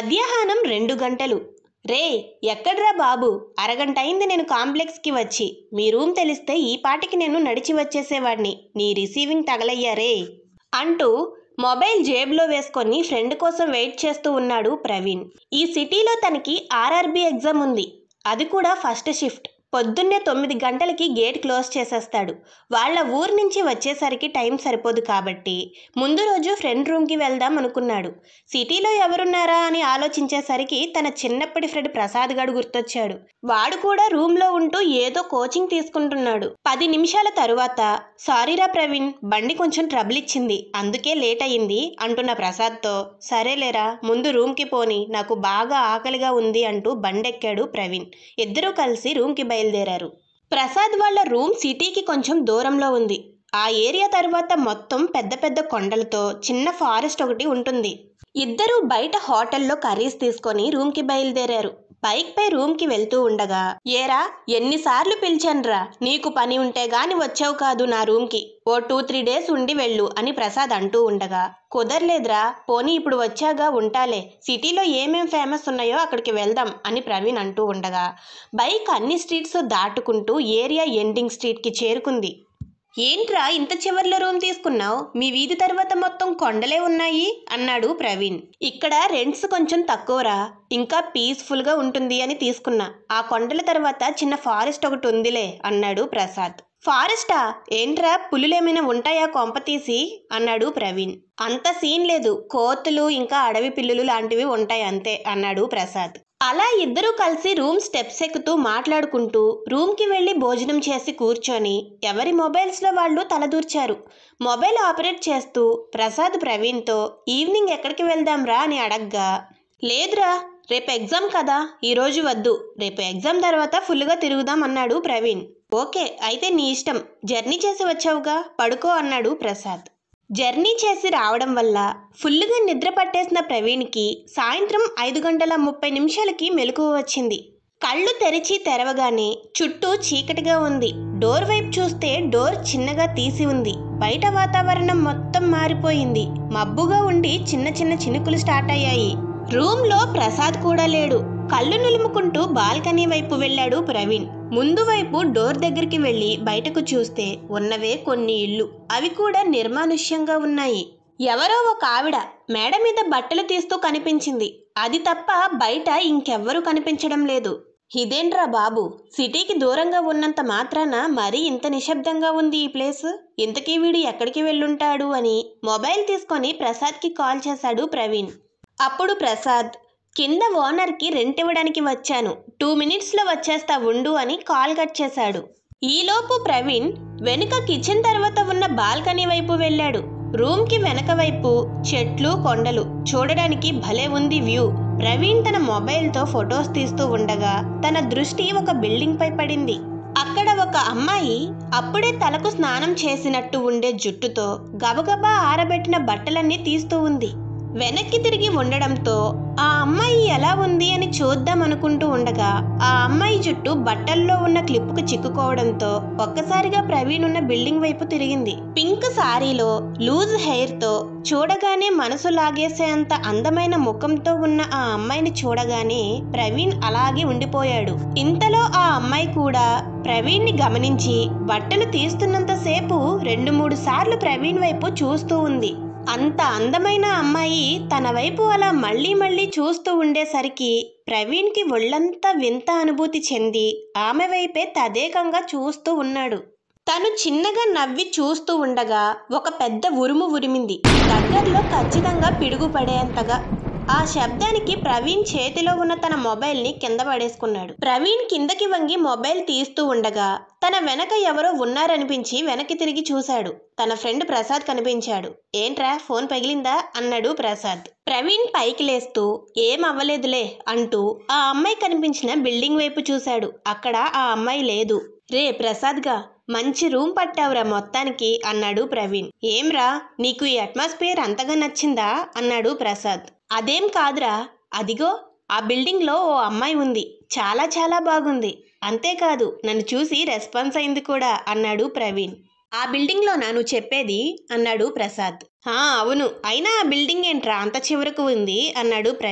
మధ్యాహ్నం రెండు గంటలు రే ఎక్కడ్రా బాబు అరగంట అయింది నేను కాంప్లెక్స్కి వచ్చి మీ రూమ్ తెలిస్తే ఈ పాటికి నేను నడిచి వచ్చేసేవాడిని నీ రిసీవింగ్ తగలయ్యారే అంటూ మొబైల్ జేబులో వేసుకొని ఫ్రెండ్ కోసం వెయిట్ చేస్తూ ఉన్నాడు ప్రవీణ్ ఈ సిటీలో తనకి ఆర్ఆర్బీ ఎగ్జామ్ ఉంది అది కూడా ఫస్ట్ షిఫ్ట్ పొద్దున్నే తొమ్మిది గంటలకి గేట్ క్లోజ్ చేసేస్తాడు వాళ్ళ ఊరు నుంచి వచ్చేసరికి టైం సరిపోదు కాబట్టి ముందు రోజు ఫ్రెండ్ రూమ్కి వెళ్దాం అనుకున్నాడు సిటీలో ఎవరున్నారా అని ఆలోచించేసరికి తన చిన్నప్పటి ఫ్రెండ్ ప్రసాద్ గడు గుర్తొచ్చాడు వాడు కూడా రూమ్లో ఉంటూ ఏదో కోచింగ్ తీసుకుంటున్నాడు పది నిమిషాల తరువాత సారీరా ప్రవీణ్ బండి కొంచెం ట్రబుల్ ఇచ్చింది అందుకే లేట్ అయ్యింది అంటున్న ప్రసాద్తో సరేలేరా ముందు రూమ్కి పోని నాకు బాగా ఆకలిగా ఉంది అంటూ బండెక్కాడు ప్రవీణ్ ఇద్దరూ కలిసి రూమ్కి బయలుదేరారు ప్రసాద్ వాళ్ళ రూమ్ సిటీకి కొంచెం దూరంలో ఉంది ఆ ఏరియా తర్వాత మొత్తం పెద్ద పెద్ద కొండలతో చిన్న ఫారెస్ట్ ఒకటి ఉంటుంది ఇద్దరూ బయట హోటల్లో కర్రీస్ తీసుకొని రూమ్కి బయలుదేరారు బైక్ పై రూమ్కి వెళ్తూ ఉండగా ఏరా ఎన్నిసార్లు పిలిచానురా నీకు పని ఉంటే గాని వచ్చావు కాదు నా రూమ్కి ఓ టూ త్రీ డేస్ ఉండి వెళ్ళు అని ప్రసాద్ అంటూ ఉండగా కుదరలేదురా పోనీ ఇప్పుడు వచ్చాగా ఉంటాలే సిటీలో ఏమేం ఫేమస్ ఉన్నాయో అక్కడికి వెళ్దాం అని ప్రవీణ్ అంటూ ఉండగా బైక్ అన్ని స్ట్రీట్స్ దాటుకుంటూ ఏరియా ఎండింగ్ స్ట్రీట్కి చేరుకుంది ఏంట్రా ఇంత చివర్లో రూమ్ తీసుకున్నావు మీ వీధి తర్వాత మొత్తం కొండలే ఉన్నాయి అన్నాడు ప్రవీణ్ ఇక్కడ రెంట్స్ కొంచెం తక్కువరా ఇంకా పీస్ఫుల్గా ఉంటుంది అని తీసుకున్నా ఆ కొండల తర్వాత చిన్న ఫారెస్ట్ ఒకటి ఉందిలే అన్నాడు ప్రసాద్ ఫారెస్టా ఏంట్రా పులులేమైనా ఉంటాయా కొంప తీసి అన్నాడు ప్రవీణ్ అంత సీన్ లేదు కోతులు ఇంకా అడవి పిల్లులు లాంటివి ఉంటాయి అంతే అన్నాడు ప్రసాద్ అలా ఇద్దరూ కలిసి రూమ్ స్టెప్స్ ఎక్కుతూ మాట్లాడుకుంటూ రూమ్కి వెళ్ళి భోజనం చేసి కూర్చొని ఎవరి మొబైల్స్లో వాళ్ళు తలదూర్చారు మొబైల్ ఆపరేట్ చేస్తూ ప్రసాద్ ప్రవీణ్తో ఈవినింగ్ ఎక్కడికి వెళ్దాంరా అని అడగ్గా లేదురా రేపు ఎగ్జామ్ కదా ఈరోజు వద్దు రేపు ఎగ్జామ్ తర్వాత ఫుల్గా తిరుగుదాం అన్నాడు ప్రవీణ్ ఓకే అయితే నీ ఇష్టం జర్నీ చేసి వచ్చావుగా పడుకో అన్నాడు ప్రసాద్ జర్నీ చేసి రావడం వల్ల ఫుల్గా నిద్ర పట్టేసిన ప్రవీణ్కి సాయంత్రం ఐదు గంటల ముప్పై నిమిషాలకి మెలకువ వచ్చింది కళ్ళు తెరిచి తెరవగానే చుట్టూ చీకటిగా ఉంది డోర్ వైపు చూస్తే డోర్ చిన్నగా తీసి ఉంది బయట వాతావరణం మొత్తం మారిపోయింది మబ్బుగా ఉండి చిన్న చిన్న చినుకులు స్టార్ట్ అయ్యాయి రూమ్లో ప్రసాద్ కూడా లేడు కళ్ళు నులుముకుంటూ బాల్కనీ వైపు వెళ్ళాడు ప్రవీణ్ ముందు వైపు డోర్ దగ్గరికి వెళ్ళి బయటకు చూస్తే ఉన్నవే కొన్ని ఇళ్ళు అవి కూడా నిర్మానుష్యంగా ఉన్నాయి ఎవరో ఒక ఆవిడ మేడ మీద బట్టలు తీస్తూ కనిపించింది అది తప్ప బయట ఇంకెవ్వరూ కనిపించడం లేదు ఇదేంట్రా బాబు సిటీకి దూరంగా ఉన్నంత మాత్రాన మరీ ఇంత నిశ్శబ్దంగా ఉంది ఈ ప్లేస్ ఇంతకీ వీడు ఎక్కడికి వెళ్ళుంటాడు అని మొబైల్ తీసుకొని ప్రసాద్కి కాల్ చేశాడు ప్రవీణ్ అప్పుడు ప్రసాద్ కింద ఓనర్కి రెంట్ ఇవ్వడానికి వచ్చాను టూ మినిట్స్లో వచ్చేస్తా ఉండు అని కాల్ కట్ చేశాడు ఈలోపు ప్రవీణ్ వెనుక కిచెన్ తర్వాత ఉన్న బాల్కనీ వైపు వెళ్ళాడు రూమ్కి వెనక వైపు చెట్లు కొండలు చూడడానికి భలే ఉంది వ్యూ ప్రవీణ్ తన మొబైల్తో ఫొటోస్ తీస్తూ ఉండగా తన దృష్టి ఒక బిల్డింగ్ పై పడింది అక్కడ ఒక అమ్మాయి అప్పుడే తలకు స్నానం చేసినట్టు ఉండే జుట్టుతో గబగబా ఆరబెట్టిన బట్టలన్నీ తీస్తూ ఉంది వెనక్కి తిరిగి ఉండడంతో ఆ అమ్మాయి ఎలా ఉంది అని చూద్దాం అనుకుంటూ ఉండగా ఆ అమ్మాయి జుట్టు బట్టల్లో ఉన్న క్లిప్పుకు చిక్కుకోవడంతో ఒక్కసారిగా ప్రవీణ్ ఉన్న బిల్డింగ్ వైపు తిరిగింది పింక్ సారీలో లూజ్ హెయిర్ తో చూడగానే మనసు లాగేసేంత అందమైన ముఖంతో ఉన్న ఆ అమ్మాయిని చూడగానే ప్రవీణ్ అలాగే ఉండిపోయాడు ఇంతలో ఆ అమ్మాయి కూడా ప్రవీణ్ ని గమనించి బట్టలు తీస్తున్నంతసేపు రెండు మూడు సార్లు ప్రవీణ్ వైపు చూస్తూ ఉంది అంత అందమైన అమ్మాయి తన వైపు అలా మళ్ళీ మళ్ళీ చూస్తూ ఉండేసరికి ప్రవీణ్కి ఒళ్ళంతా వింత అనుభూతి చెంది ఆమె వైపే తదేకంగా చూస్తూ ఉన్నాడు తను చిన్నగా నవ్వి చూస్తూ ఉండగా ఒక పెద్ద ఉరుము ఉరిమింది దగ్గరలో ఖచ్చితంగా పిడుగు పడేంతగా ఆ శబ్దానికి ప్రవీణ్ చేతిలో ఉన్న తన మొబైల్ని కింద పడేసుకున్నాడు ప్రవీణ్ కిందకి వంగి మొబైల్ తీస్తూ ఉండగా తన వెనక ఎవరో ఉన్నారనిపించి వెనక్కి తిరిగి చూశాడు తన ఫ్రెండ్ ప్రసాద్ కనిపించాడు ఏంట్రా ఫోన్ పగిలిందా అన్నాడు ప్రసాద్ ప్రవీణ్ పైకి లేస్తూ ఏం అవ్వలేదులే అంటూ ఆ అమ్మాయి కనిపించిన బిల్డింగ్ వైపు చూశాడు అక్కడ ఆ అమ్మాయి లేదు రే ప్రసాద్గా మంచి రూమ్ పట్టావురా మొత్తానికి అన్నాడు ప్రవీణ్ ఏంరా నీకు ఈ అట్మాస్ఫియర్ అంతగా నచ్చిందా అన్నాడు ప్రసాద్ అదేం కాదురా అదిగో ఆ బిల్డింగ్లో ఓ అమ్మాయి ఉంది చాలా చాలా బాగుంది అంతేకాదు నన్ను చూసి రెస్పాన్స్ అయింది కూడా అన్నాడు ప్రవీణ్ ఆ బిల్డింగ్లో నాను చెప్పేది అన్నాడు ప్రసాద్ "హా, అవును అయినా ఆ బిల్డింగ్ ఏంట్రా అంత చివరకు ఉంది అన్నాడు ప్రవీణ్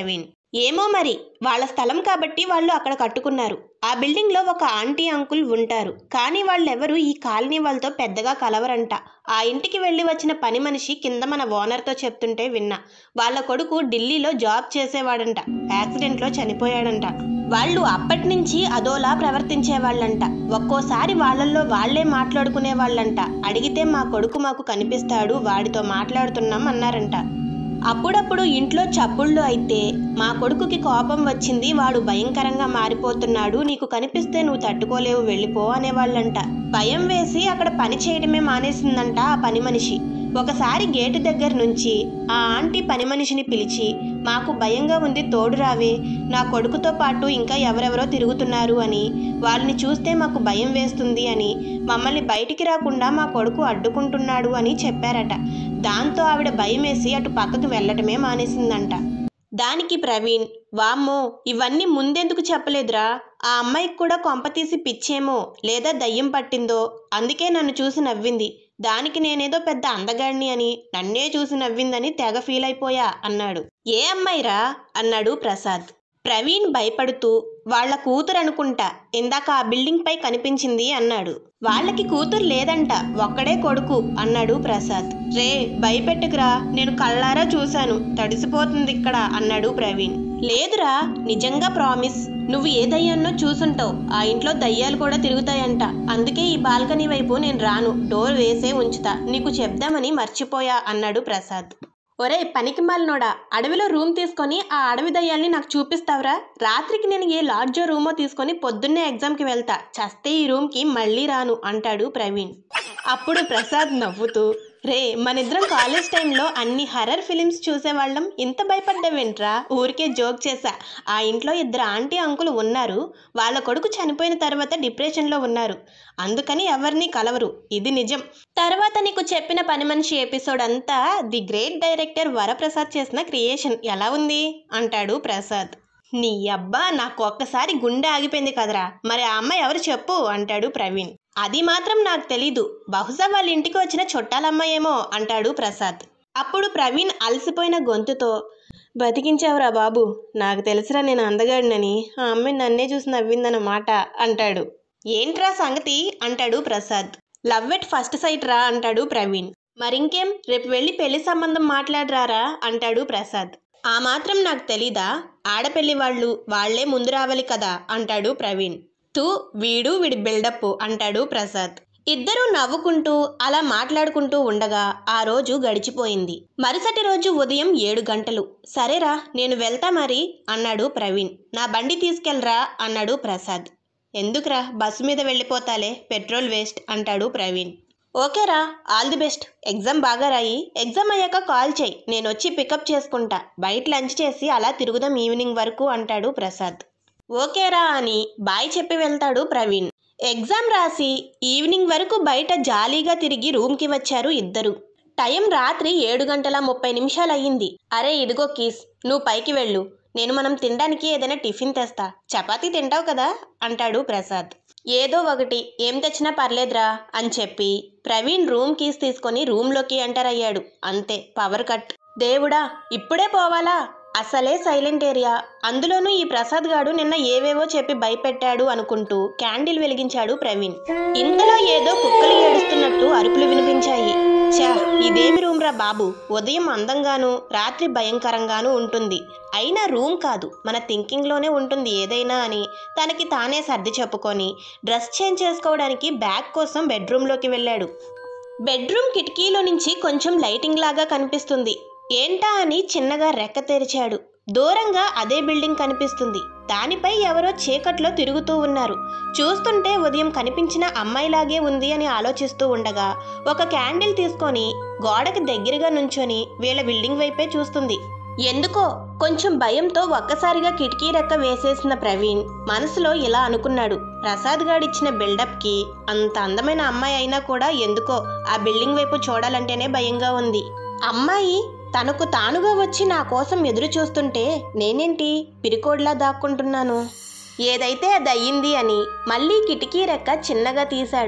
ఏమో మరి వాళ్ళ స్థలం కాబట్టి వాళ్ళు అక్కడ కట్టుకున్నారు ఆ బిల్డింగ్లో ఒక ఆంటీ అంకుల్ ఉంటారు కానీ వాళ్ళెవరూ ఈ కాలనీ వాళ్ళతో పెద్దగా కలవరంట ఆ ఇంటికి వెళ్ళి వచ్చిన పని మనిషి కింద మన ఓనర్తో చెప్తుంటే విన్నా వాళ్ళ కొడుకు ఢిల్లీలో జాబ్ చేసేవాడంట యాక్సిడెంట్లో చనిపోయాడంట వాళ్ళు అప్పటి నుంచి అదోలా ప్రవర్తించేవాళ్ళంట ఒక్కోసారి వాళ్ళల్లో వాళ్లే మాట్లాడుకునే వాళ్ళంట అడిగితే మా కొడుకు మాకు కనిపిస్తాడు వాడితో మాట్లాడుతున్నాం అన్నారంట అప్పుడప్పుడు ఇంట్లో చప్పుళ్ళు అయితే మా కొడుకుకి కోపం వచ్చింది వాడు భయంకరంగా మారిపోతున్నాడు నీకు కనిపిస్తే నువ్వు తట్టుకోలేవు వెళ్ళిపో అనేవాళ్ళంట భయం వేసి అక్కడ పని చేయడమే మానేసిందంట ఆ పని మనిషి ఒకసారి గేటు దగ్గర నుంచి ఆ ఆంటీ పని మనిషిని పిలిచి మాకు భయంగా ఉంది తోడు రావే నా కొడుకుతో పాటు ఇంకా ఎవరెవరో తిరుగుతున్నారు అని వాళ్ళని చూస్తే మాకు భయం వేస్తుంది అని మమ్మల్ని బయటికి రాకుండా మా కొడుకు అడ్డుకుంటున్నాడు అని చెప్పారట దాంతో ఆవిడ భయం వేసి అటు పక్కకు వెళ్ళటమే మానేసిందంట దానికి ప్రవీణ్ వామ్మో ఇవన్నీ ముందెందుకు చెప్పలేదురా ఆ అమ్మాయికి కూడా కొంపతీసి పిచ్చేమో లేదా దయ్యం పట్టిందో అందుకే నన్ను చూసి నవ్వింది దానికి నేనేదో పెద్ద అందగాడిని అని నన్నే చూసి నవ్విందని తెగ ఫీల్ అయిపోయా అన్నాడు ఏ అమ్మాయిరా అన్నాడు ప్రసాద్ ప్రవీణ్ భయపడుతూ వాళ్ళ కూతురు అనుకుంటా ఇందాక ఆ బిల్డింగ్ పై కనిపించింది అన్నాడు వాళ్ళకి కూతురు లేదంట ఒక్కడే కొడుకు అన్నాడు ప్రసాద్ రే భయపెట్టుకురా నేను కళ్ళారా చూశాను తడిసిపోతుంది ఇక్కడ అన్నాడు ప్రవీణ్ లేదురా నిజంగా ప్రామిస్ నువ్వు ఏ దయ్యాన్నో చూసుంటావు ఆ ఇంట్లో దయ్యాలు కూడా తిరుగుతాయంట అందుకే ఈ బాల్కనీ వైపు నేను రాను డోర్ వేసే ఉంచుతా నీకు చెప్దామని మర్చిపోయా అన్నాడు ప్రసాద్ ఒరే పనికి మాలినోడా అడవిలో రూమ్ తీసుకొని ఆ అడవి దయ్యాల్ని నాకు చూపిస్తావురా రాత్రికి నేను ఏ లాడ్జో రూమో తీసుకొని పొద్దున్నే ఎగ్జామ్కి వెళ్తా చస్తే ఈ రూమ్కి మళ్ళీ రాను అంటాడు ప్రవీణ్ అప్పుడు ప్రసాద్ నవ్వుతూ రే మనిద్దరం కాలేజ్ టైంలో అన్ని హర్రర్ ఫిలిమ్స్ చూసేవాళ్ళం ఇంత భయపడ్డావేంట్రా ఊరికే జోక్ చేశా ఆ ఇంట్లో ఇద్దరు ఆంటీ అంకులు ఉన్నారు వాళ్ళ కొడుకు చనిపోయిన తర్వాత డిప్రెషన్లో ఉన్నారు అందుకని ఎవరిని కలవరు ఇది నిజం తర్వాత నీకు చెప్పిన పని మనిషి ఎపిసోడ్ అంతా ది గ్రేట్ డైరెక్టర్ వరప్రసాద్ చేసిన క్రియేషన్ ఎలా ఉంది అంటాడు ప్రసాద్ నీ అబ్బా నాకు ఒక్కసారి గుండె ఆగిపోయింది కదరా మరి ఆ అమ్మాయి ఎవరు చెప్పు అంటాడు ప్రవీణ్ అది మాత్రం నాకు తెలీదు బహుశా వాళ్ళ ఇంటికి వచ్చిన చుట్టాలమ్మాయేమో అంటాడు ప్రసాద్ అప్పుడు ప్రవీణ్ అలసిపోయిన గొంతుతో బతికించావురా బాబు నాకు తెలుసురా నేను అందగాడినని ఆ అమ్మాయి నన్నే చూసి నవ్విందన్నమాట అంటాడు ఏంట్రా సంగతి అంటాడు Prasad love at first sight రా అంటాడు ప్రవీణ్ మరింకేం రేపు వెళ్ళి పెళ్లి సంబంధం మాట్లాడరారా అంటాడు ప్రసాద్ ఆ మాత్రం నాకు తెలీదా ఆడపెళ్లి వాళ్ళు వాళ్లే ముందు రావాలి కదా అంటాడు ప్రవీణ్ తూ వీడు వీడి బిల్డప్ అంటాడు ప్రసాద్ ఇద్దరూ నవ్వుకుంటూ అలా మాట్లాడుకుంటూ ఉండగా ఆ రోజు గడిచిపోయింది మరుసటి రోజు ఉదయం ఏడు గంటలు సరేరా నేను వెళ్తా మరి అన్నాడు ప్రవీణ్ నా బండి తీసుకెళ్ళరా అన్నాడు ప్రసాద్ ఎందుకురా బస్సు మీద వెళ్ళిపోతాలే పెట్రోల్ వేస్ట్ అంటాడు ప్రవీణ్ ఓకేరా ఆల్ ది బెస్ట్ ఎగ్జామ్ బాగా రాయి ఎగ్జామ్ అయ్యాక కాల్ చేయి నేను వచ్చి పికప్ చేసుకుంటా బయట లంచ్ చేసి అలా తిరుగుదాం ఈవినింగ్ వరకు అంటాడు ప్రసాద్ ఓకేరా అని బాయ్ చెప్పి వెళ్తాడు ప్రవీణ్ ఎగ్జామ్ రాసి ఈవినింగ్ వరకు బయట జాలీగా తిరిగి రూమ్కి వచ్చారు ఇద్దరు టైం రాత్రి ఏడు గంటల ముప్పై నిమిషాలు అయ్యింది అరే ఇదిగో కీస్ నువ్వు పైకి వెళ్ళు నేను మనం తినడానికి ఏదైనా టిఫిన్ తెస్తా చపాతీ తింటావు కదా అంటాడు ప్రసాద్ ఏదో ఒకటి ఏం తెచ్చినా పర్లేదురా అని చెప్పి ప్రవీణ్ రూమ్ కీస్ తీసుకొని రూమ్లోకి ఎంటర్ అయ్యాడు అంతే పవర్ కట్ దేవుడా ఇప్పుడే పోవాలా అసలే సైలెంట్ ఏరియా అందులోనూ ఈ ప్రసాద్ గాడు నిన్న ఏవేవో చెప్పి భయపెట్టాడు అనుకుంటూ క్యాండిల్ వెలిగించాడు ప్రవీణ్ ఇంతలో ఏదో కుక్కలు ఏడుస్తున్నట్టు అరుపులు వినిపించాయి ఛా ఇదేమి రూమ్ రా బాబు ఉదయం అందంగాను రాత్రి భయంకరంగాను ఉంటుంది అయినా రూమ్ కాదు మన థింకింగ్లోనే ఉంటుంది ఏదైనా అని తనకి తానే సర్ది చెప్పుకొని డ్రెస్ చేంజ్ చేసుకోవడానికి బ్యాగ్ కోసం బెడ్రూమ్లోకి వెళ్ళాడు బెడ్రూమ్ కిటికీలో నుంచి కొంచెం లైటింగ్ లాగా కనిపిస్తుంది ఏంటా అని చిన్నగా రెక్క తెరిచాడు దూరంగా అదే బిల్డింగ్ కనిపిస్తుంది దానిపై ఎవరో చీకట్లో తిరుగుతూ ఉన్నారు చూస్తుంటే ఉదయం కనిపించిన అమ్మాయిలాగే ఉంది అని ఆలోచిస్తూ ఉండగా ఒక క్యాండిల్ తీసుకొని గోడకి దగ్గరగా నుంచొని వీళ్ళ బిల్డింగ్ వైపే చూస్తుంది ఎందుకో కొంచెం భయంతో ఒక్కసారిగా కిటికీ రెక్క వేసేసిన ప్రవీణ్ మనసులో ఇలా అనుకున్నాడు ప్రసాద్ గాడిచ్చిన బిల్డప్కి అంత అందమైన అమ్మాయి అయినా కూడా ఎందుకో ఆ బిల్డింగ్ వైపు చూడాలంటేనే భయంగా ఉంది అమ్మాయి తనకు తానుగా వచ్చి నా కోసం ఎదురు చూస్తుంటే నేనేంటి పిరికోడ్లా దాక్కుంటున్నాను ఏదైతే అది అయ్యింది అని మళ్ళీ కిటికీ రెక్క చిన్నగా తీశాడు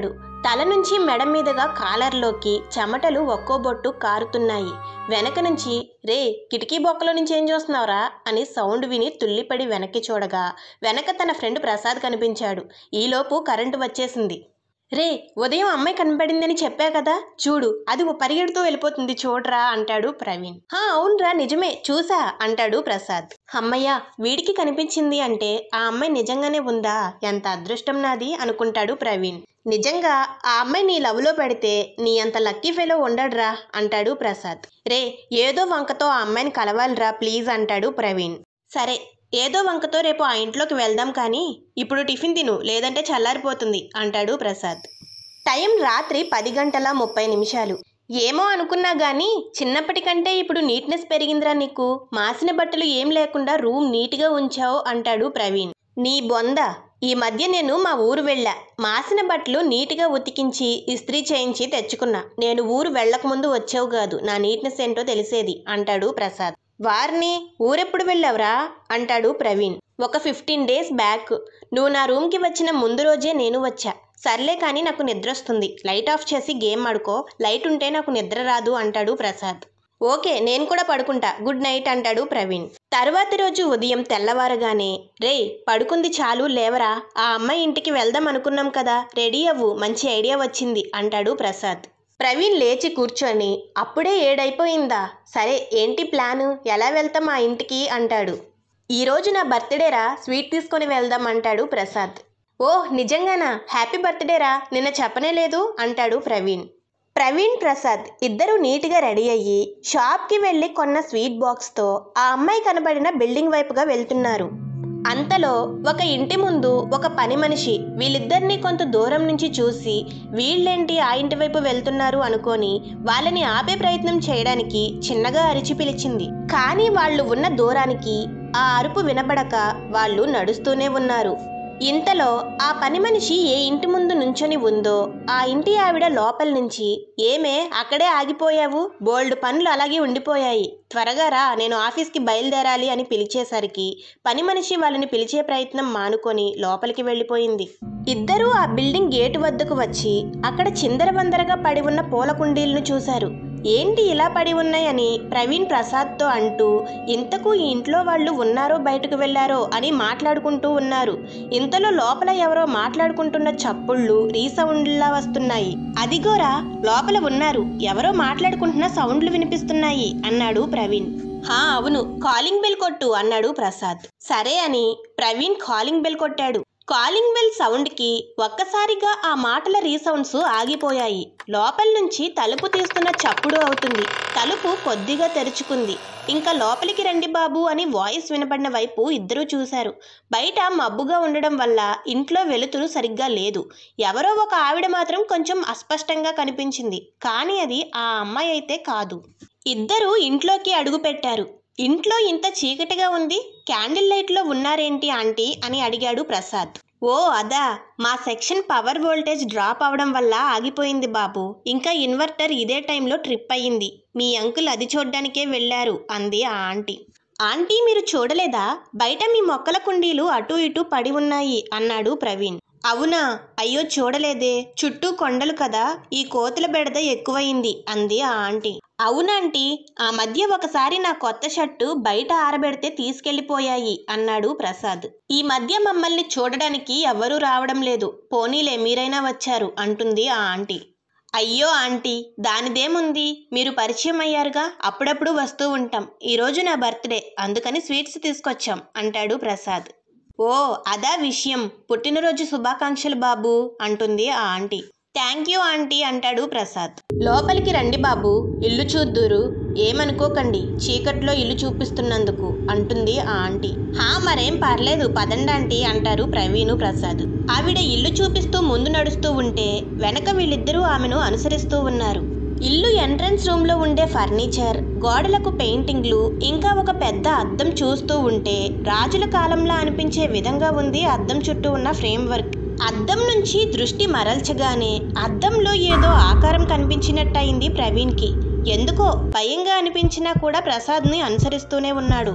తల నుంచి మెడ మీదుగా కాలర్లోకి చెమటలు ఒక్కో బొట్టు కారుతున్నాయి వెనక నుంచి రే కిటికీ బొక్కలో నుంచి ఏం చూస్తున్నావురా అని సౌండ్ విని తుల్లిపడి వెనక్కి చూడగా వెనక తన ఫ్రెండ్ ప్రసాద్ కనిపించాడు ఈలోపు కరెంటు వచ్చేసింది రే ఉదయం అమ్మాయి కనపడిందని చెప్పా కదా చూడు అది ఓ పరిగెడుతూ వెళ్ళిపోతుంది చూడరా అంటాడు ప్రవీణ్ హా అవునరా నిజమే చూసా అంటాడు ప్రసాద్ అమ్మయ్య వీడికి కనిపించింది అంటే ఆ అమ్మాయి నిజంగానే ఉందా ఎంత అదృష్టం నాది అనుకుంటాడు ప్రవీణ్ నిజంగా ఆ అమ్మాయి నీ లవ్లో పెడితే నీ అంత లక్కీ ఫెలో ఉండడురా అంటాడు ప్రసాద్ రే ఏదో వంకతో ఆ అమ్మాయిని కలవాలిరా ప్లీజ్ అంటాడు ప్రవీణ్ సరే ఏదో వంకతో రేపు ఆ ఇంట్లోకి వెళ్దాం కానీ ఇప్పుడు టిఫిన్ తిను లేదంటే చల్లారిపోతుంది అంటాడు ప్రసాద్ టైం రాత్రి పది గంటల ముప్పై నిమిషాలు ఏమో అనుకున్నా గానీ చిన్నప్పటికంటే ఇప్పుడు నీట్నెస్ పెరిగిందిరా నీకు మాసిన బట్టలు ఏం లేకుండా రూమ్ నీట్గా ఉంచావు అంటాడు ప్రవీణ్ నీ బొంద ఈ మధ్య నేను మా ఊరు వెళ్ళా మాసిన బట్టలు నీట్గా ఉతికించి ఇస్త్రీ చేయించి తెచ్చుకున్నా నేను ఊరు వెళ్ళకముందు వచ్చావు కాదు నా నీట్నెస్ ఏంటో తెలిసేది అంటాడు ప్రసాద్ వారిని ఊరెప్పుడు వెళ్ళావురా అంటాడు ప్రవీణ్ ఒక ఫిఫ్టీన్ డేస్ బ్యాక్ నువ్వు నా రూమ్కి వచ్చిన ముందు రోజే నేను వచ్చా సర్లే కానీ నాకు నిద్ర వస్తుంది లైట్ ఆఫ్ చేసి గేమ్ ఆడుకో లైట్ ఉంటే నాకు నిద్ర రాదు అంటాడు ప్రసాద్ ఓకే నేను కూడా పడుకుంటా గుడ్ నైట్ అంటాడు ప్రవీణ్ తర్వాతి రోజు ఉదయం తెల్లవారగానే రే పడుకుంది చాలు లేవరా ఆ అమ్మాయి ఇంటికి వెళ్దాం అనుకున్నాం కదా రెడీ అవ్వు మంచి ఐడియా వచ్చింది అంటాడు ప్రసాద్ ప్రవీణ్ లేచి కూర్చొని అప్పుడే ఏడైపోయిందా సరే ఏంటి ప్లాను ఎలా వెళ్తాం ఆ ఇంటికి అంటాడు ఈరోజు నా బర్త్డేరా స్వీట్ తీసుకొని వెళ్దాం అంటాడు ప్రసాద్ ఓ నిజంగానా హ్యాపీ బర్త్డేరా నిన్న చెప్పనే లేదు అంటాడు ప్రవీణ్ ప్రవీణ్ ప్రసాద్ ఇద్దరు నీట్గా రెడీ అయ్యి షాప్కి వెళ్ళి కొన్న స్వీట్ బాక్స్తో ఆ అమ్మాయి కనబడిన బిల్డింగ్ వైపుగా వెళ్తున్నారు అంతలో ఒక ఇంటి ముందు ఒక పని మనిషి వీళ్ళిద్దరినీ కొంత దూరం నుంచి చూసి వీళ్ళేంటి ఆ ఇంటి వైపు వెళ్తున్నారు అనుకొని వాళ్ళని ఆపే ప్రయత్నం చేయడానికి చిన్నగా అరిచి పిలిచింది కానీ వాళ్ళు ఉన్న దూరానికి ఆ అరుపు వినబడక వాళ్ళు నడుస్తూనే ఉన్నారు ఇంతలో ఆ పని మనిషి ఏ ఇంటి ముందు నుంచొని ఉందో ఆ ఇంటి ఆవిడ లోపల నుంచి ఏమే అక్కడే ఆగిపోయావు బోల్డ్ పనులు అలాగే ఉండిపోయాయి త్వరగా రా నేను ఆఫీస్కి బయలుదేరాలి అని పిలిచేసరికి పని మనిషి వాళ్ళని పిలిచే ప్రయత్నం మానుకొని లోపలికి వెళ్ళిపోయింది ఇద్దరూ ఆ బిల్డింగ్ గేటు వద్దకు వచ్చి అక్కడ చిందరవందరగా పడి ఉన్న పూల కుండీలను చూశారు ఏంటి ఇలా పడి ఉన్నాయని ప్రవీణ్ ప్రసాద్తో అంటూ ఇంతకు ఈ ఇంట్లో వాళ్ళు ఉన్నారో బయటకు వెళ్ళారో అని మాట్లాడుకుంటూ ఉన్నారు ఇంతలో లోపల ఎవరో మాట్లాడుకుంటున్న చప్పుళ్ళు రీసౌండ్లా వస్తున్నాయి అదిగోరా లోపల ఉన్నారు ఎవరో మాట్లాడుకుంటున్న సౌండ్లు వినిపిస్తున్నాయి అన్నాడు ప్రవీణ్ హా అవును కాలింగ్ బెల్ కొట్టు అన్నాడు ప్రసాద్ సరే అని ప్రవీణ్ కాలింగ్ బెల్ కొట్టాడు కాలింగ్ బెల్ సౌండ్కి ఒక్కసారిగా ఆ మాటల రీసౌండ్స్ ఆగిపోయాయి లోపల నుంచి తలుపు తీస్తున్న చప్పుడు అవుతుంది తలుపు కొద్దిగా తెరుచుకుంది ఇంకా లోపలికి రండి బాబు అని వాయిస్ వినపడిన వైపు ఇద్దరూ చూశారు బయట మబ్బుగా ఉండడం వల్ల ఇంట్లో వెలుతురు సరిగ్గా లేదు ఎవరో ఒక ఆవిడ మాత్రం కొంచెం అస్పష్టంగా కనిపించింది కానీ అది ఆ అమ్మాయి అయితే కాదు ఇద్దరు ఇంట్లోకి అడుగుపెట్టారు ఇంట్లో ఇంత చీకటిగా ఉంది క్యాండిల్ లైట్లో ఉన్నారేంటి ఆంటీ అని అడిగాడు ప్రసాద్ ఓ అదా మా సెక్షన్ పవర్ వోల్టేజ్ డ్రాప్ అవడం వల్ల ఆగిపోయింది బాబు ఇంకా ఇన్వర్టర్ ఇదే టైంలో ట్రిప్ అయ్యింది మీ అంకుల్ అది చూడ్డానికే వెళ్ళారు అంది ఆ ఆంటీ ఆంటీ మీరు చూడలేదా బయట మీ మొక్కల కుండీలు అటు ఇటు పడి ఉన్నాయి అన్నాడు ప్రవీణ్ అవునా అయ్యో చూడలేదే చుట్టూ కొండలు కదా ఈ కోతుల బెడద ఎక్కువయింది అంది ఆ ఆంటీ అవునంటీ ఆ మధ్య ఒకసారి నా కొత్త షర్టు బయట ఆరబెడితే తీసుకెళ్లిపోయాయి అన్నాడు ప్రసాద్ ఈ మధ్య మమ్మల్ని చూడడానికి ఎవ్వరూ రావడం లేదు పోనీలే మీరైనా వచ్చారు అంటుంది ఆ ఆంటీ అయ్యో ఆంటీ దానిదేముంది మీరు పరిచయం అయ్యారుగా అప్పుడప్పుడు వస్తూ ఉంటాం ఈరోజు నా బర్త్డే అందుకని స్వీట్స్ తీసుకొచ్చాం అంటాడు ప్రసాద్ ఓ అదా విషయం పుట్టినరోజు శుభాకాంక్షలు బాబు అంటుంది ఆ ఆంటీ థ్యాంక్ యూ ఆంటీ అంటాడు ప్రసాద్ లోపలికి రండి బాబు ఇల్లు చూద్దురు ఏమనుకోకండి చీకట్లో ఇల్లు చూపిస్తున్నందుకు అంటుంది ఆ ఆంటీ హా మరేం పర్లేదు పదండి ఆంటీ అంటారు ప్రవీణు ప్రసాద్ ఆవిడ ఇల్లు చూపిస్తూ ముందు నడుస్తూ ఉంటే వెనక వీళ్ళిద్దరూ ఆమెను అనుసరిస్తూ ఉన్నారు ఇల్లు ఎంట్రన్స్ రూమ్ లో ఉండే ఫర్నిచర్ గోడలకు పెయింటింగ్లు ఇంకా ఒక పెద్ద అద్దం చూస్తూ ఉంటే రాజుల కాలంలో అనిపించే విధంగా ఉంది అద్దం చుట్టూ ఉన్న ఫ్రేమ్ వర్క్ అద్దం నుంచి దృష్టి మరల్చగానే అద్దంలో ఏదో ఆకారం కనిపించినట్టయింది ప్రవీణ్కి ఎందుకో భయంగా అనిపించినా కూడా ప్రసాద్ని అనుసరిస్తూనే ఉన్నాడు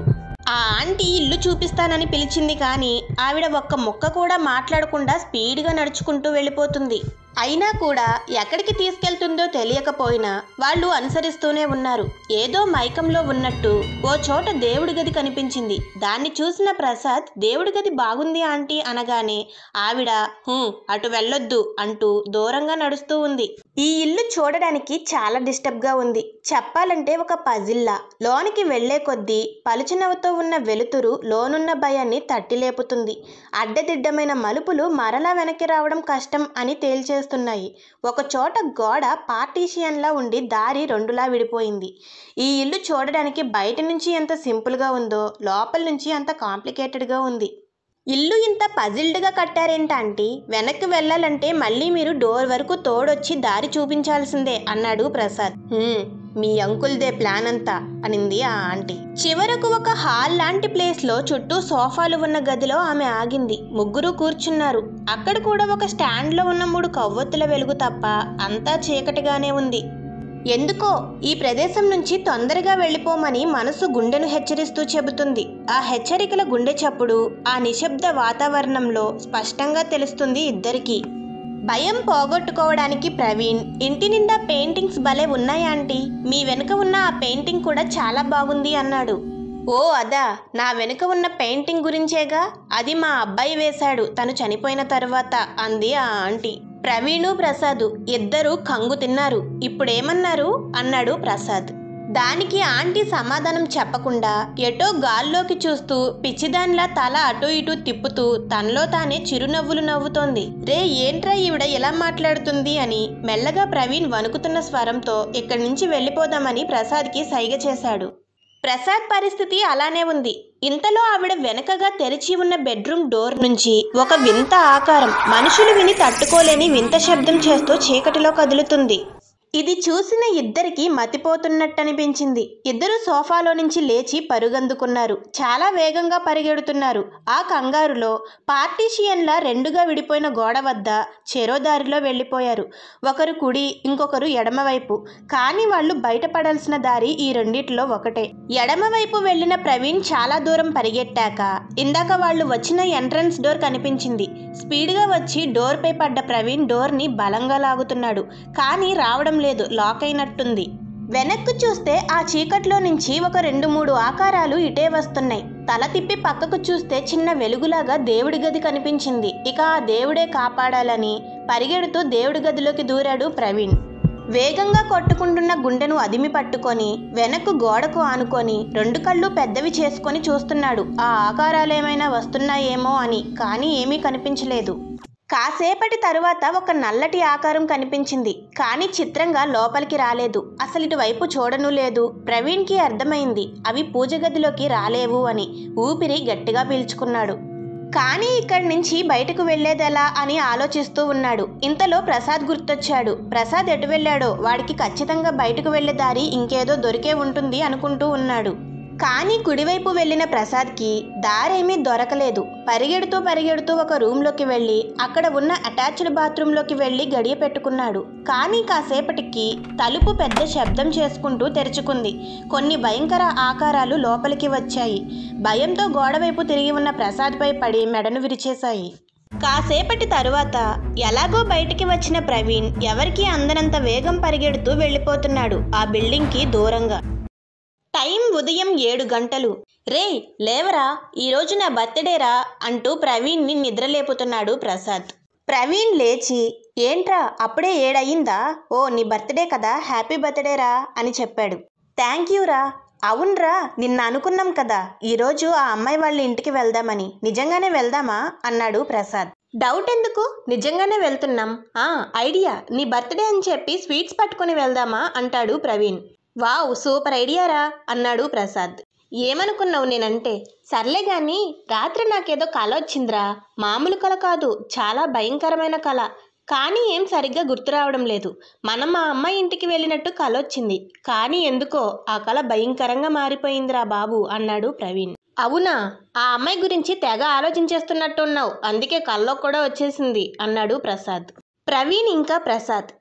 ఆ ఆంటీ ఇల్లు చూపిస్తానని పిలిచింది కానీ ఆవిడ ఒక్క ముక్క కూడా మాట్లాడకుండా స్పీడ్గా నడుచుకుంటూ వెళ్ళిపోతుంది అయినా కూడా ఎక్కడికి తీసుకెళ్తుందో తెలియకపోయినా వాళ్ళు అనుసరిస్తూనే ఉన్నారు ఏదో మైకంలో ఉన్నట్టు ఓ చోట దేవుడి గది కనిపించింది దాన్ని చూసిన ప్రసాద్ దేవుడి గది బాగుంది ఆంటీ అనగానే ఆవిడ "హూ, అటు వెళ్ళొద్దు అంటూ దూరంగా నడుస్తూ ఉంది ఈ ఇల్లు చూడడానికి చాలా డిస్టర్బ్గా ఉంది చెప్పాలంటే ఒక పజిల్లా లోనికి వెళ్లే కొద్దీ పలుచనవతో ఉన్న వెలుతురు లోనున్న భయాన్ని తట్టిలేపుతుంది అడ్డదిడ్డమైన మలుపులు మరలా వెనక్కి రావడం కష్టం అని తేల్చేస్తున్నాయి ఒక చోట గోడ పార్టీషియన్లా ఉండి దారి రెండులా విడిపోయింది ఈ ఇల్లు చూడడానికి బయట నుంచి ఎంత సింపుల్గా ఉందో లోపల నుంచి అంత కాంప్లికేటెడ్గా ఉంది ఇల్లు ఇంత పజిల్డ్గా కట్టారేంటంటే వెనక్కి వెళ్ళాలంటే మళ్ళీ మీరు డోర్ వరకు తోడొచ్చి దారి చూపించాల్సిందే అన్నాడు ప్రసాద్ "హ్మ్, మీ అంకుల్దే ప్లాన్ అంతా అనింది ఆ ఆంటీ చివరకు ఒక హాల్ లాంటి ప్లేస్ లో చుట్టూ సోఫాలు ఉన్న గదిలో ఆమె ఆగింది ముగ్గురు కూర్చున్నారు అక్కడ కూడా ఒక స్టాండ్ లో ఉన్న మూడు కవ్వొత్తుల వెలుగు తప్ప అంతా చీకటిగానే ఉంది ఎందుకో ఈ ప్రదేశం నుంచి తొందరగా వెళ్ళిపోమని మనసు గుండెను హెచ్చరిస్తూ చెబుతుంది ఆ హెచ్చరికల గుండె చప్పుడు ఆ నిశ్శబ్ద వాతావరణంలో స్పష్టంగా తెలుస్తుంది ఇద్దరికీ భయం పోగొట్టుకోవడానికి ప్రవీణ్ ఇంటి నిండా పెయింటింగ్స్ భలే ఉన్నాయి ఆంటీ మీ వెనుక ఉన్న ఆ పెయింటింగ్ కూడా చాలా బాగుంది అన్నాడు ఓ అదా నా వెనుక ఉన్న పెయింటింగ్ గురించేగా అది మా అబ్బాయి వేశాడు తను చనిపోయిన తర్వాత అంది ఆ ఆంటీ ప్రవీణు ప్రసాద్ ఇద్దరు కంగు తిన్నారు ఇప్పుడేమన్నారు అన్నాడు ప్రసాద్ దానికి ఆంటీ సమాధానం చెప్పకుండా ఎటో గాల్లోకి చూస్తూ పిచ్చిదానిలా తల అటు ఇటు తిప్పుతూ తనలో తానే చిరునవ్వులు నవ్వుతోంది రే ఏంట్రా ఈవిడ ఎలా మాట్లాడుతుంది అని మెల్లగా ప్రవీణ్ వణుకుతున్న స్వరంతో ఇక్కడి నుంచి వెళ్ళిపోదామని ప్రసాద్కి సైగ చేశాడు ప్రసాద్ పరిస్థితి అలానే ఉంది ఇంతలో ఆవిడ వెనకగా తెరిచి ఉన్న బెడ్రూమ్ డోర్ నుంచి ఒక వింత ఆకారం మనుషులు విని తట్టుకోలేని వింత శబ్దం చేస్తూ చీకటిలో కదులుతుంది ఇది చూసిన ఇద్దరికి మతిపోతున్నట్టనిపించింది ఇద్దరు సోఫాలో నుంచి లేచి పరుగందుకున్నారు చాలా వేగంగా పరిగెడుతున్నారు ఆ కంగారులో పార్టీషియన్లా రెండుగా విడిపోయిన గోడ వద్ద చెరోదారిలో వెళ్ళిపోయారు ఒకరు కుడి ఇంకొకరు ఎడమవైపు కానీ వాళ్ళు బయటపడాల్సిన దారి ఈ రెండిట్లో ఒకటే ఎడమవైపు వెళ్ళిన ప్రవీణ్ చాలా దూరం పరిగెట్టాక ఇందాక వాళ్ళు వచ్చిన ఎంట్రన్స్ డోర్ కనిపించింది స్పీడ్గా వచ్చి డోర్పై పడ్డ ప్రవీణ్ డోర్ని బలంగా లాగుతున్నాడు కానీ రావడం లేదు లాక్ అయినట్టుంది వెనక్కు చూస్తే ఆ చీకట్లో నుంచి ఒక రెండు మూడు ఆకారాలు ఇటే వస్తున్నాయి తల తిప్పి పక్కకు చూస్తే చిన్న వెలుగులాగా దేవుడి గది కనిపించింది ఇక ఆ దేవుడే కాపాడాలని పరిగెడుతూ దేవుడి గదిలోకి దూరాడు ప్రవీణ్ వేగంగా కొట్టుకుంటున్న గుండెను అదిమి పట్టుకొని వెనక్కు గోడకు ఆనుకొని రెండు కళ్ళు పెద్దవి చేసుకొని చూస్తున్నాడు ఆ ఆకారాలేమైనా వస్తున్నాయేమో అని కానీ ఏమీ కనిపించలేదు కాసేపటి తరువాత ఒక నల్లటి ఆకారం కనిపించింది కానీ చిత్రంగా లోపలికి రాలేదు అసలు ఇటువైపు చూడను లేదు ప్రవీణ్కి అర్థమైంది అవి పూజ గదిలోకి రాలేవు అని ఊపిరి గట్టిగా పీల్చుకున్నాడు కానీ ఇక్కడి నుంచి బయటకు వెళ్లేదెలా అని ఆలోచిస్తూ ఉన్నాడు ఇంతలో ప్రసాద్ గుర్తొచ్చాడు ప్రసాద్ ఎటు వెళ్ళాడో వాడికి ఖచ్చితంగా బయటకు వెళ్లే దారి ఇంకేదో దొరికే ఉంటుంది అనుకుంటూ ఉన్నాడు కానీ కుడివైపు వెళ్ళిన ప్రసాద్కి దారేమీ దొరకలేదు పరిగెడుతూ పరిగెడుతూ ఒక రూమ్లోకి వెళ్ళి అక్కడ ఉన్న అటాచ్డ్ బాత్రూంలోకి వెళ్ళి గడియ పెట్టుకున్నాడు కానీ కాసేపటికి తలుపు పెద్ద శబ్దం చేసుకుంటూ తెరుచుకుంది కొన్ని భయంకర ఆకారాలు లోపలికి వచ్చాయి భయంతో గోడవైపు తిరిగి ఉన్న ప్రసాద్పై పడి మెడను విరిచేశాయి కాసేపటి తరువాత ఎలాగో బయటికి వచ్చిన ప్రవీణ్ ఎవరికీ అందనంత వేగం పరిగెడుతూ వెళ్ళిపోతున్నాడు ఆ బిల్డింగ్కి దూరంగా టైం ఉదయం ఏడు గంటలు రే లేవరా ఈరోజు నా బర్త్డేరా అంటూ ప్రవీణ్ని నిద్రలేపుతున్నాడు ప్రసాద్ ప్రవీణ్ లేచి ఏంట్రా అప్పుడే ఏడయిందా ఓ నీ బర్త్డే కదా హ్యాపీ బర్త్డేరా అని చెప్పాడు థ్యాంక్ యూ రా అవునరా నిన్న అనుకున్నాం కదా ఈరోజు ఆ అమ్మాయి వాళ్ళ ఇంటికి వెళ్దామని నిజంగానే వెళ్దామా అన్నాడు ప్రసాద్ డౌట్ ఎందుకు నిజంగానే వెళ్తున్నాం ఆ ఐడియా నీ బర్త్డే అని చెప్పి స్వీట్స్ పట్టుకొని వెళ్దామా అంటాడు ప్రవీణ్ వావ్ సూపర్ ఐడియారా అన్నాడు ప్రసాద్ ఏమనుకున్నావు నేనంటే సర్లే గాని రాత్రి నాకేదో కల వచ్చిందిరా మామూలు కల కాదు చాలా భయంకరమైన కల కానీ ఏం సరిగ్గా గుర్తు రావడం లేదు మనం మా అమ్మాయి ఇంటికి వెళ్ళినట్టు కల వచ్చింది కానీ ఎందుకో ఆ కల భయంకరంగా మారిపోయిందిరా బాబు అన్నాడు ప్రవీణ్ అవునా ఆ అమ్మాయి గురించి తెగ ఆలోచించేస్తున్నట్టున్నావు అందుకే కల్లో కూడా వచ్చేసింది అన్నాడు ప్రసాద్ ప్రవీణ్ ఇంకా ప్రసాద్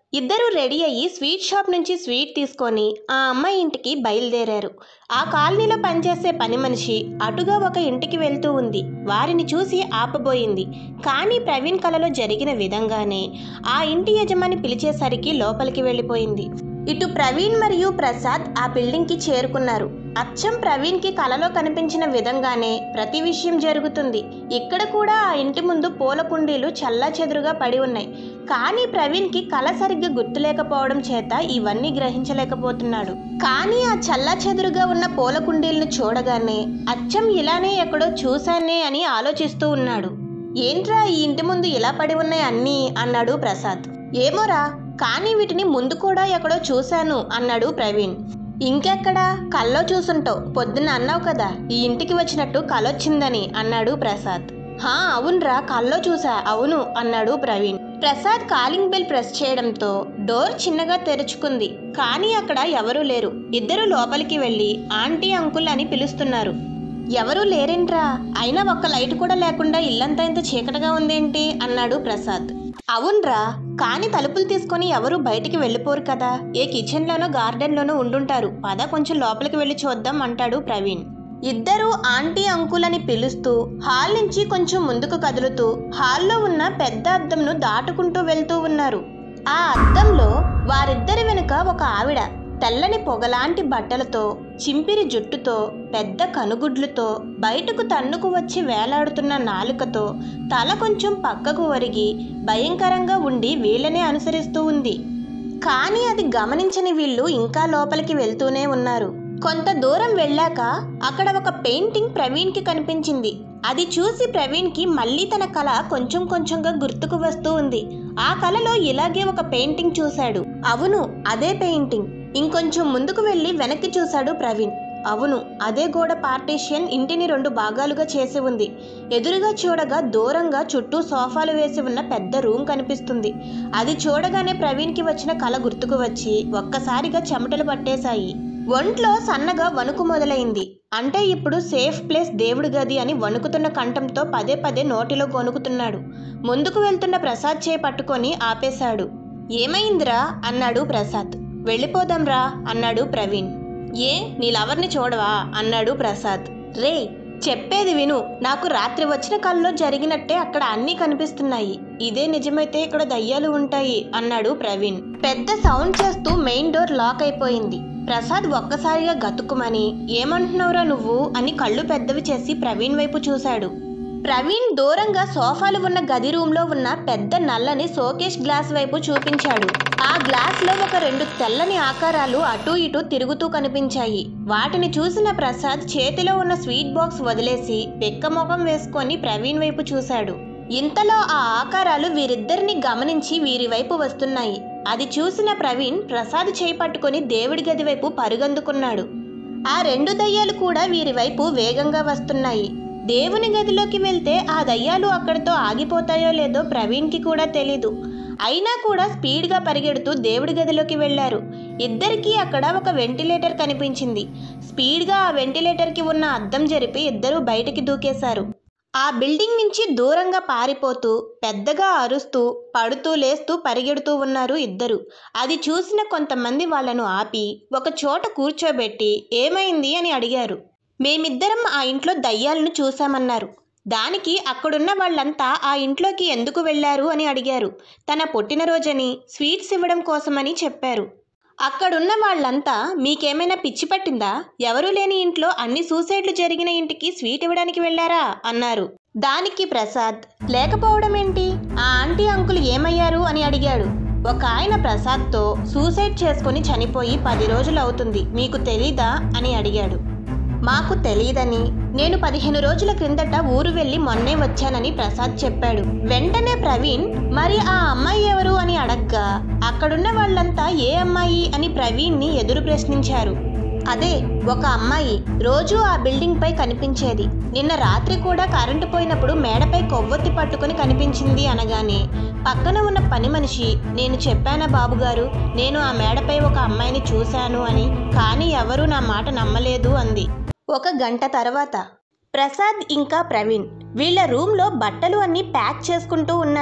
ఇద్దరూ రెడీ అయ్యి స్వీట్ షాప్ నుంచి స్వీట్ తీసుకొని ఆ అమ్మాయి ఇంటికి బయలుదేరారు ఆ కాలనీలో పనిచేసే పని మనిషి అటుగా ఒక ఇంటికి వెళ్తూ ఉంది వారిని చూసి ఆపబోయింది కానీ ప్రవీణ్ కలలో జరిగిన విధంగానే ఆ ఇంటి యజమాని పిలిచేసరికి లోపలికి వెళ్ళిపోయింది ఇటు ప్రవీణ్ మరియు ప్రసాద్ ఆ బిల్డింగ్కి చేరుకున్నారు అచ్చం ప్రవీణ్కి కలలో కనిపించిన విధంగానే ప్రతి విషయం జరుగుతుంది ఇక్కడ కూడా ఆ ఇంటి ముందు పూల కుండీలు చల్లా చెదురుగా పడి ఉన్నాయి కానీ ప్రవీణ్కి కళ సరిగ్గా గుర్తులేకపోవడం చేత ఇవన్నీ గ్రహించలేకపోతున్నాడు కానీ ఆ చల్లా చెదురుగా ఉన్న పూల కుండీలను చూడగానే అచ్చం ఇలానే ఎక్కడో చూశానే అని ఆలోచిస్తూ ఉన్నాడు ఏంట్రా ఈ ఇంటి ముందు ఇలా పడి ఉన్నాయి అన్నీ అన్నాడు ప్రసాద్ ఏమోరా కానీ వీటిని ముందు కూడా ఎక్కడో చూశాను అన్నాడు ప్రవీణ్ ఇంకెక్కడా కల్లో చూసుంటావు పొద్దున్న అన్నావు కదా ఈ ఇంటికి వచ్చినట్టు కలొచ్చిందని అన్నాడు ప్రసాద్ హా అవునరా కల్లో చూసా అవును అన్నాడు Praveen Prasad calling bell press చేయడంతో డోర్ చిన్నగా తెరుచుకుంది కానీ అక్కడ ఎవరూ లేరు ఇద్దరు లోపలికి వెళ్ళి ఆంటీ అంకుల్ అని పిలుస్తున్నారు ఎవరూ లేరేంట్రా అయినా ఒక్క లైట్ కూడా లేకుండా ఇల్లంతా ఇంత చీకటిగా ఉందేంటి అన్నాడు ప్రసాద్ అవునరా కానీ తలుపులు తీసుకొని ఎవరు బయటికి వెళ్ళిపోరు కదా ఏ కిచెన్లోనో గార్డెన్లోనో ఉండుంటారు పద కొంచెం లోపలికి వెళ్ళి చూద్దాం అంటాడు ప్రవీణ్ ఇద్దరు ఆంటీ అంకుల్ అని పిలుస్తూ హాల్ నుంచి కొంచెం ముందుకు కదులుతూ హాల్లో ఉన్న పెద్ద అద్దంను దాటుకుంటూ వెళ్తూ ఉన్నారు ఆ అద్దంలో వారిద్దరి వెనుక ఒక ఆవిడ తెల్లని పొగలాంటి బట్టలతో చింపిరి జుట్టుతో పెద్ద కనుగుడ్లతో బయటకు తన్నుకు వచ్చి వేలాడుతున్న నాలుకతో తల కొంచెం పక్కకు ఒరిగి భయంకరంగా ఉండి వీళ్ళనే అనుసరిస్తూ ఉంది కానీ అది గమనించని వీళ్ళు ఇంకా లోపలికి వెళ్తూనే ఉన్నారు కొంత దూరం వెళ్ళాక అక్కడ ఒక పెయింటింగ్ ప్రవీణ్కి కనిపించింది అది చూసి ప్రవీణ్కి మళ్ళీ తన కళ కొంచెం కొంచెంగా గుర్తుకు వస్తూ ఉంది ఆ కళలో ఇలాగే ఒక పెయింటింగ్ చూశాడు అవును అదే పెయింటింగ్ ఇంకొంచెం ముందుకు వెళ్ళి వెనక్కి చూశాడు ప్రవీణ్ అవును అదే గోడ పార్టీషియన్ ఇంటిని రెండు భాగాలుగా చేసి ఉంది ఎదురుగా చూడగా దూరంగా చుట్టూ సోఫాలు వేసి ఉన్న పెద్ద రూమ్ కనిపిస్తుంది అది చూడగానే ప్రవీణ్కి వచ్చిన కళ గుర్తుకు వచ్చి ఒక్కసారిగా చెమటలు పట్టేశాయి ఒంట్లో సన్నగా వణుకు మొదలైంది అంటే ఇప్పుడు సేఫ్ ప్లేస్ దేవుడి గది అని వణుకుతున్న కంఠంతో పదే పదే నోటిలో గొనుకుతున్నాడు ముందుకు వెళ్తున్న ప్రసాద్ చేయి పట్టుకొని ఆపేశాడు ఏమైందిరా అన్నాడు ప్రసాద్ వెళ్ళిపోదాంరా అన్నాడు ప్రవీణ్ ఏ నీ లవర్ని చూడవా అన్నాడు ప్రసాద్ రే చెప్పేది విను నాకు రాత్రి వచ్చిన కల్లో జరిగినట్టే అక్కడ అన్నీ కనిపిస్తున్నాయి ఇదే నిజమైతే ఇక్కడ దయ్యాలు ఉంటాయి అన్నాడు ప్రవీణ్ పెద్ద సౌండ్ చేస్తూ మెయిన్ డోర్ లాక్ అయిపోయింది ప్రసాద్ ఒక్కసారిగా గతుక్కుమని ఏమంటున్నావురా నువ్వు అని కళ్ళు పెద్దవి చేసి ప్రవీణ్ వైపు చూశాడు ప్రవీణ్ దూరంగా సోఫాలు ఉన్న గది రూమ్లో ఉన్న పెద్ద నల్లని సోకేష్ గ్లాస్ వైపు చూపించాడు ఆ గ్లాస్లో ఒక రెండు తెల్లని ఆకారాలు అటూ ఇటూ తిరుగుతూ కనిపించాయి వాటిని చూసిన ప్రసాద్ చేతిలో ఉన్న స్వీట్ బాక్స్ వదిలేసి పెక్కమొఖం వేసుకొని ప్రవీణ్ వైపు చూశాడు ఇంతలో ఆ ఆకారాలు వీరిద్దరిని గమనించి వీరి వైపు వస్తున్నాయి అది చూసిన ప్రవీణ్ ప్రసాద్ చేయి పట్టుకొని దేవుడి గది వైపు పరుగందుకున్నాడు ఆ రెండు దయ్యాలు కూడా వీరి వైపు వేగంగా వస్తున్నాయి దేవుని గదిలోకి వెళ్తే ఆ దయ్యాలు అక్కడితో ఆగిపోతాయో లేదో ప్రవీణ్కి కూడా తెలీదు అయినా కూడా స్పీడ్గా పరిగెడుతూ దేవుడి గదిలోకి వెళ్ళారు ఇద్దరికీ అక్కడ ఒక వెంటిలేటర్ కనిపించింది స్పీడ్గా ఆ వెంటిలేటర్కి ఉన్న అద్దం జరిపి ఇద్దరూ బయటికి దూకేశారు ఆ బిల్డింగ్ నుంచి దూరంగా పారిపోతూ పెద్దగా అరుస్తూ పడుతూ లేస్తూ పరిగెడుతూ ఉన్నారు ఇద్దరు అది చూసిన కొంతమంది వాళ్ళను ఆపి ఒక చోట కూర్చోబెట్టి ఏమైంది అని అడిగారు మేమిద్దరం ఆ ఇంట్లో దయ్యాలను చూశామన్నారు దానికి అక్కడున్న వాళ్ళంతా ఆ ఇంట్లోకి ఎందుకు వెళ్ళారు అని అడిగారు తన పుట్టినరోజని స్వీట్స్ ఇవ్వడం కోసమని చెప్పారు అక్కడున్న వాళ్ళంతా మీకేమైనా పిచ్చి పట్టిందా ఎవరూ లేని ఇంట్లో అన్ని సూసైడ్లు జరిగిన ఇంటికి స్వీట్ ఇవ్వడానికి వెళ్ళారా అన్నారు దానికి ప్రసాద్ లేకపోవడం ఏంటి ఆ ఆంటీ అంకుల్ ఏమయ్యారు అని అడిగాడు ఒక ఆయన ప్రసాద్తో సూసైడ్ చేసుకుని చనిపోయి పది రోజులు అవుతుంది మీకు తెలీదా అని అడిగాడు మాకు తెలియదని నేను పదిహేను రోజుల క్రిందట ఊరు వెళ్ళి మొన్నే వచ్చానని ప్రసాద్ చెప్పాడు వెంటనే ప్రవీణ్ మరి ఆ అమ్మాయి ఎవరు అని అడగ్గా అక్కడున్న వాళ్ళంతా ఏ అమ్మాయి అని ప్రవీణ్ని ఎదురు ప్రశ్నించారు అదే ఒక అమ్మాయి రోజూ ఆ బిల్డింగ్ పై కనిపించేది నిన్న రాత్రి కూడా కరెంటు పోయినప్పుడు మేడపై కొవ్వొత్తి పట్టుకొని కనిపించింది అనగానే పక్కన ఉన్న పని మనిషి నేను చెప్పానా బాబుగారు నేను ఆ మేడపై ఒక అమ్మాయిని చూశాను అని కానీ ఎవరూ నా మాట నమ్మలేదు అంది ఒక గంట తర్వాత ప్రసాద్ ఇంకా ప్రవీణ్ వీళ్ళ రూమ్లో బట్టలు అన్నీ ప్యాక్ చేసుకుంటూ ఉన్నారు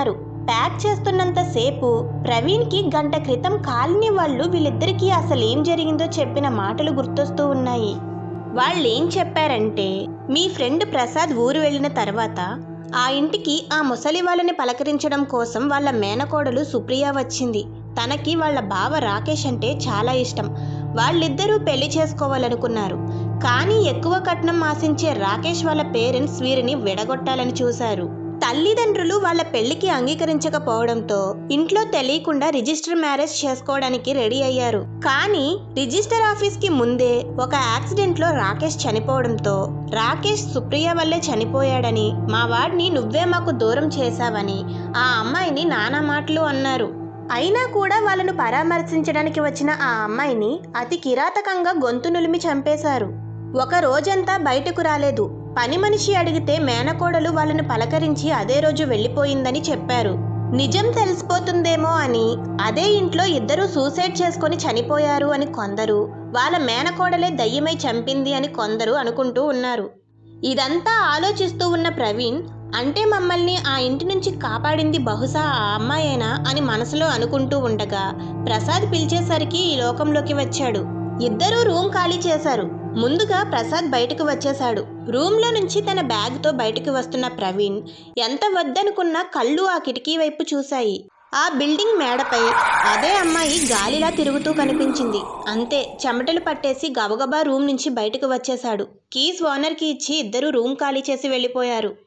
ప్యాక్ చేస్తున్నంతసేపు ప్రవీణ్కి గంట క్రితం కాలనీ వాళ్ళు వీళ్ళిద్దరికీ అసలు ఏం జరిగిందో చెప్పిన మాటలు గుర్తొస్తూ ఉన్నాయి వాళ్ళు ఏం చెప్పారంటే మీ ఫ్రెండ్ ప్రసాద్ ఊరు వెళ్ళిన తర్వాత ఆ ఇంటికి ఆ ముసలి వాళ్ళని పలకరించడం కోసం వాళ్ళ మేనకోడలు సుప్రియ వచ్చింది తనకి వాళ్ళ బావ రాకేష్ అంటే చాలా ఇష్టం వాళ్ళిద్దరూ పెళ్లి చేసుకోవాలనుకున్నారు కానీ ఎక్కువ కట్నం ఆశించే రాకేష్ వాళ్ళ పేరెంట్స్ వీరిని విడగొట్టాలని చూశారు తల్లిదండ్రులు వాళ్ళ పెళ్లికి అంగీకరించకపోవడంతో ఇంట్లో తెలియకుండా రిజిస్టర్ మ్యారేజ్ చేసుకోవడానికి రెడీ అయ్యారు కానీ రిజిస్టర్ ఆఫీస్ కి ముందే ఒక యాక్సిడెంట్ లో రాకేష్ చనిపోవడంతో రాకేష్ సుప్రియ వల్లే చనిపోయాడని మా వాడిని నువ్వే మాకు దూరం చేశావని ఆ అమ్మాయిని నానా మాటలు అన్నారు అయినా కూడా వాళ్ళను పరామర్శించడానికి వచ్చిన ఆ అమ్మాయిని అతి కిరాతకంగా గొంతు నులిమి చంపేశారు ఒక రోజంతా బయటకు రాలేదు పని మనిషి అడిగితే మేనకోడలు వాళ్ళను పలకరించి అదే రోజు వెళ్ళిపోయిందని చెప్పారు నిజం తెలిసిపోతుందేమో అని అదే ఇంట్లో ఇద్దరూ సూసైడ్ చేసుకొని చనిపోయారు అని కొందరు వాళ్ళ మేనకోడలే దయ్యమై చంపింది అని కొందరు అనుకుంటూ ఉన్నారు ఇదంతా ఆలోచిస్తూ ఉన్న ప్రవీణ్ అంటే మమ్మల్ని ఆ ఇంటి నుంచి కాపాడింది బహుశా ఆ అమ్మాయేనా అని మనసులో అనుకుంటూ ఉండగా ప్రసాద్ పిలిచేసరికి ఈ లోకంలోకి వచ్చాడు ఇద్దరూ రూమ్ ఖాళీ చేశారు ముందుగా ప్రసాద్ బయటకు వచ్చేశాడు రూమ్లో నుంచి తన బ్యాగ్తో బయటకు వస్తున్న ప్రవీణ్ ఎంత వద్దనుకున్నా కళ్ళు ఆ కిటికీ వైపు చూశాయి ఆ బిల్డింగ్ మేడపై అదే అమ్మాయి గాలిలా తిరుగుతూ కనిపించింది అంతే చెమటలు పట్టేసి గబగబా రూమ్ నుంచి బయటకు వచ్చేశాడు కీస్ ఓనర్కి ఇచ్చి ఇద్దరూ రూమ్ ఖాళీ చేసి వెళ్ళిపోయారు